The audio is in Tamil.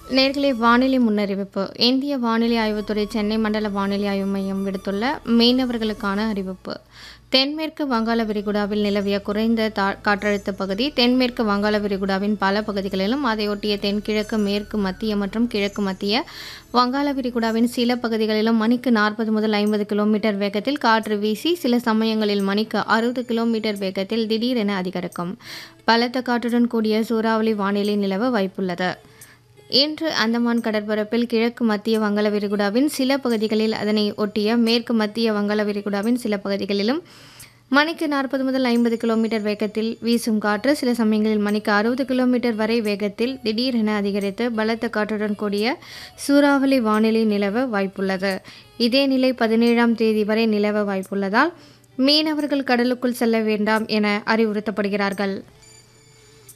நேர்களே வானிலை முன்னறிவிப்பு இந்திய வானிலை ஆய்வுத்துறை சென்னை மண்டல வானிலை ஆய்வு மையம் விடுத்துள்ள மீனவர்களுக்கான அறிவிப்பு தென்மேற்கு வங்காள விரிகுடாவில் நிலவிய குறைந்த தா காற்றழுத்த பகுதி தென்மேற்கு வங்காள விரிகுடாவின் பல பகுதிகளிலும் அதையொட்டிய தென்கிழக்கு மேற்கு மத்திய மற்றும் கிழக்கு மத்திய வங்காள விரிகுடாவின் சில பகுதிகளிலும் மணிக்கு நாற்பது முதல் ஐம்பது கிலோமீட்டர் வேகத்தில் காற்று வீசி சில சமயங்களில் மணிக்கு அறுபது கிலோமீட்டர் வேகத்தில் திடீரென அதிகரிக்கும் பலத்த காற்றுடன் கூடிய சூறாவளி வானிலை நிலவ வாய்ப்புள்ளது இன்று அந்தமான் கடற்பரப்பில் கிழக்கு மத்திய வங்காள விரிகுடாவின் சில பகுதிகளில் அதனை ஒட்டிய மேற்கு மத்திய வங்காள விரிகுடாவின் சில பகுதிகளிலும் மணிக்கு நாற்பது முதல் ஐம்பது கிலோமீட்டர் வேகத்தில் வீசும் காற்று சில சமயங்களில் மணிக்கு அறுபது கிலோமீட்டர் வரை வேகத்தில் திடீரென அதிகரித்து பலத்த காற்றுடன் கூடிய சூறாவளி வானிலை நிலவ வாய்ப்புள்ளது இதே நிலை பதினேழாம் தேதி வரை நிலவ வாய்ப்புள்ளதால் மீனவர்கள் கடலுக்குள் செல்ல வேண்டாம் என அறிவுறுத்தப்படுகிறார்கள்